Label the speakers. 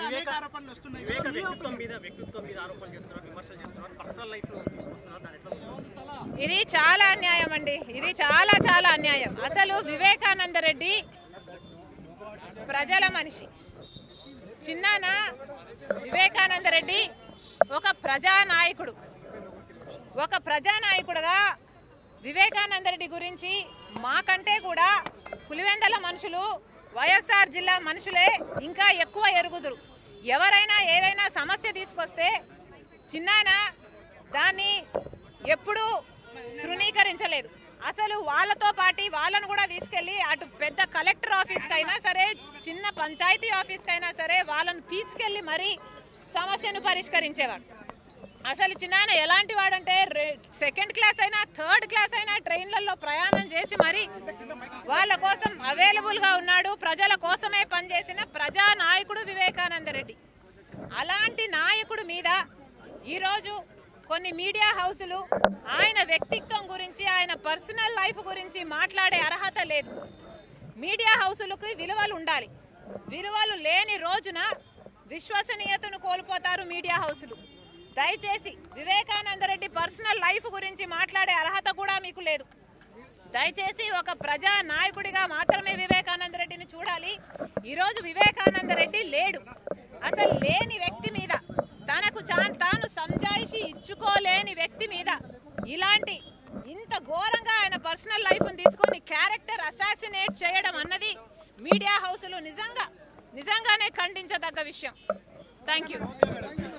Speaker 1: అనేక ఆరోపణలు వస్తున్నాయి
Speaker 2: వివేక వ్యక్తిత్వం మీద వ్యక్తిత్వం మీద ఆరోపణలు చేస్తున్నారు విమర్శలు చేస్తున్నారు పర్సనల్ లైఫ్ లో తీసుకొస్తున్నారు దాని ఎట్లా చూస్తారు?
Speaker 3: ఇది చాలా అన్యాయం అండి ఇది చాలా చాలా అన్యాయం అసలు వివేకానంద రెడ్డి ప్రజల మనిషి చిన్నాన వివేకానంద రెడ్డి ఒక ప్రజానాయకుడు ఒక ప్రజానాయకుడుగా వివేకానంద రెడ్డి గురించి మాకంటే కూడా పులివెందల మనుషులు వైఎస్ఆర్ జిల్లా మనుషులే ఇంకా ఎక్కువ ఎరుగుదురు ఎవరైనా ఏదైనా సమస్య తీసుకొస్తే చిన్నాయన దాన్ని ఎప్పుడూ తృణీకరించలేదు అసలు వాళ్ళతో పాటి వాళ్ళను కూడా తీసుకెళ్లి అటు పెద్ద కలెక్టర్ ఆఫీస్కి అయినా సరే చిన్న పంచాయతీ ఆఫీస్కి అయినా సరే వాళ్ళను తీసుకెళ్లి మరీ సమస్యను పరిష్కరించేవాడు అసలు చిన్నాయన ఎలాంటి వాడంటే రె- సెకండ్ క్లాస్ అయినా థర్డ్ క్లాస్ అయినా ట్రైన్లలో ప్రయాణం చేసి మరి వాళ్ళ కోసం అవైలబుల్ గా ఉన్నాడు ప్రజల కోసమే పనిచేసిన ప్రజా నాయకుడు వివేకానంద రెడ్డి అలాంటి నాయకుడు మీద ఈరోజు కొన్ని మీడియా హౌసులు ఆయన వ్యక్తిత్వం గురించి ఆయన పర్సనల్ లైఫ్ గురించి మాట్లాడే అర్హత లేదు మీడియా హౌసులకు విలువలు ఉండాలి విలువలు లేని రోజున విశ్వసనీయతను కోల్పోతారు మీడియా హౌసులు దయచేసి వివేకానంద రెడ్డి పర్సనల్ లైఫ్ గురించి మాట్లాడే అర్హత కూడా మీకు లేదు దయచేసి ఒక ప్రజా నాయకుడిగా మాత్రమే వివేకానంద రెడ్డిని చూడాలి ఈరోజు వివేకానంద రెడ్డి లేడు అసలు లేని వ్యక్తి మీద తనకు చా- తాను సంజాయిషి ఇచ్చుకోలేని వ్యక్తి మీద ఇలాంటి ఇంత ఘోరంగా ఆయన పర్సనల్ లైఫ్ని తీసుకొని క్యారెక్టర్ అసాసినేట్ చేయడం అన్నది మీడియా హౌసులు నిజంగా నిజంగానే ఖండించదగ్గ విషయం థ్యాంక్ యూ